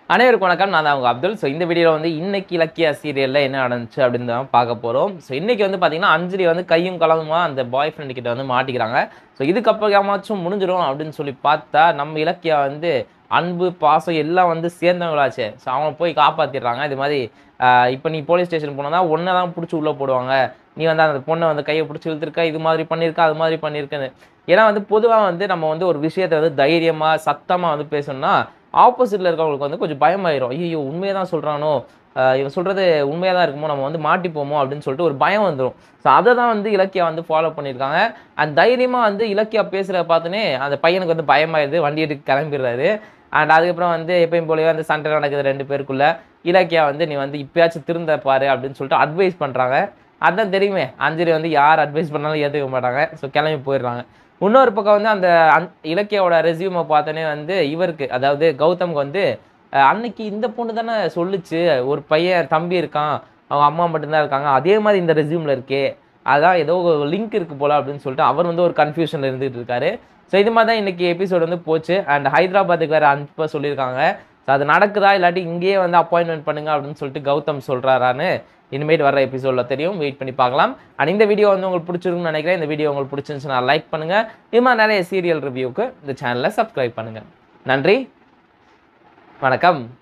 அனைவருக்கும் வணக்கம் நான் தான் அவங்க அப்துல் ஸோ இந்த வீடியோவில் வந்து இன்னைக்கு இலக்கிய சீரியலில் என்ன நடந்துச்சு அப்படின்னு தான் பார்க்க போகிறோம் ஸோ இன்னைக்கு வந்து பார்த்தீங்கன்னா அஞ்சலி வந்து கையும் கலந்துமா அந்த பாய் ஃப்ரெண்டு கிட்ட வந்து மாட்டிக்கிறாங்க ஸோ இதுக்கப்புறமாச்சும் முடிஞ்சிடும் அப்படின்னு சொல்லி பார்த்தா நம்ம இலக்கியா வந்து அன்பு பாசம் எல்லாம் வந்து சேர்ந்தவங்களாச்சே ஸோ அவங்க போய் காப்பாற்றிடுறாங்க இது மாதிரி இப்போ நீ போலீஸ் ஸ்டேஷன் போனதா ஒன்றை தான் பிடிச்சி உள்ளே போடுவாங்க நீ வந்து அந்த பொண்ணை வந்து கையை பிடிச்சி இழுத்துருக்க இது மாதிரி பண்ணியிருக்க அது மாதிரி பண்ணியிருக்கேன்னு ஏன்னா வந்து பொதுவாக வந்து நம்ம வந்து ஒரு விஷயத்தை வந்து தைரியமாக சத்தமாக வந்து பேசணும்னா ஆப்போசிட்டில் இருக்கவங்களுக்கு வந்து கொஞ்சம் பயமாயிரும் ஐயோ உண்மையை தான் சொல்கிறானோ இவன் சொல்கிறது உண்மையாக தான் இருக்குமோ நம்ம வந்து மாட்டிப்போமோ அப்படின்னு சொல்லிட்டு ஒரு பயம் வந்துடும் ஸோ அதை தான் வந்து இலக்கியா வந்து ஃபாலோ பண்ணியிருக்காங்க அண்ட் தைரியமாக வந்து இலக்கியா பேசுகிறத பார்த்துனே அந்த பையனுக்கு வந்து பயமாயிருது வண்டி எடுத்து கிளம்பிடுறாரு அண்ட் அதுக்கப்புறம் வந்து எப்பயும் போலவே அந்த சண்டை நடக்குது ரெண்டு பேருக்குள்ள இலக்கியா வந்து நீ வந்து இப்பயாச்சும் திருந்த பாரு அப்படின்னு சொல்லிட்டு அட்வைஸ் பண்ணுறாங்க அதான் தெரியுமே அஞ்சலி வந்து யார் அட்வைஸ் பண்ணாலும் ஏற்றுக்க மாட்டாங்க ஸோ கிளம்பி போயிடுறாங்க இன்னொரு பக்கம் வந்து அந்த அந் இலக்கியாவோட ரெசியூமை பார்த்தோன்னே வந்து இவருக்கு அதாவது கௌதம்க்கு வந்து அஹ், அன்னைக்கு இந்த பொண்ணு தானே சொல்லுச்சு ஒரு பையன் தம்பி இருக்கான் அவங்க அம்மா மட்டும்தான் இருக்காங்க அதே மாதிரி இந்த ரெசியூமில் இருக்கே அதான் ஏதோ லிங்க் இருக்கு போல அப்படின்னு சொல்லிட்டு அவர் வந்து ஒரு கன்ஃபியூஷனில் இருந்துகிட்டு இருக்காரு ஸோ இது மாதிரி தான் இன்னைக்கு எபிசோட் வந்து போச்சு அண்ட் ஹைதராபாத்துக்கு வேறு அனுப்ப சொல்லியிருக்காங்க ஸோ அது நடக்குதா இல்லாட்டி இங்கேயே வந்து அப்பாயின்மெண்ட் பண்ணுங்க அப்படின்னு சொல்லிட்டு கௌதம் சொல்கிறாரான்னு இனிமேட் வர எபிசோடில் தெரியும் வெயிட் பண்ணி பார்க்கலாம் அண்ட் இந்த வீடியோ வந்து உங்களுக்கு பிடிச்சிருக்குன்னு நினைக்கிறேன் இந்த வீடியோ உங்களுக்கு பிடிச்சிருந்துச்சுன்னா லைக் பண்ணுங்கள் இது மாதிரி நிறைய சீரியல் ரிவ்யூக்கு இந்த சேனலை சப்ஸ்கிரைப் பண்ணுங்கள் நன்றி வணக்கம்